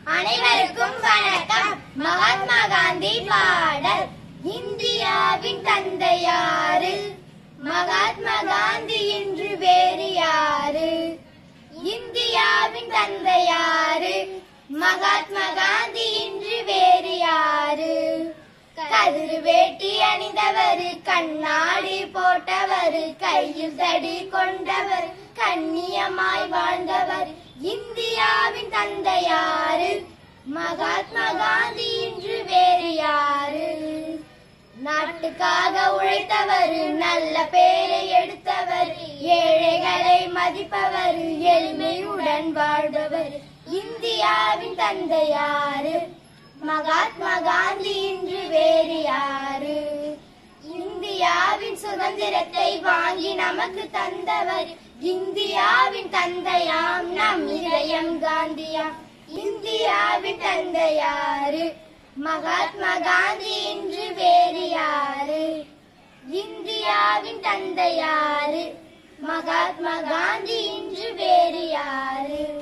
அனைவருக்கும் வணக்கம் மகாத்மா காந்தி பாடல் இந்தியாவின் தந்தையாரு மகாத்மா காந்தி இன்று வேறு யாரு இந்தியாவின் தந்தையாரு மகாத்மா காந்தி இன்று வேறு யாரு கதிர் வேட்டி அணிந்தவர் கண்ணாடி போட்டவர் கையில் தடி கொண்டவர் கண்ணியமாய் வாழ்ந்தவர் இந்தியாவின் தந்தையாரு மகாத்மா காந்தி இன்று வேறு யாரு நாட்டுக்காக உழைத்தவர் நல்ல பேரை எடுத்தவர் ஏழைகளை மதிப்பவர் எளிமையுடன் வாழ்ந்தவர் இந்தியாவின் தந்தையாரு மகாத்மா காந்தி இன்று வேறு யாரு இந்தியாவின் சுதந்திரத்தை வாங்கி நமக்கு தந்தவர் இந்தியாவின் தந்தையாம் நம் இதயம் காந்தியாம் இந்தியாவின் தந்தையாரு மகாத்மா காந்தி இன்று வேறு யாரு இந்தியாவின் தந்தையாரு மகாத்மா காந்தி இன்று வேறு யாரு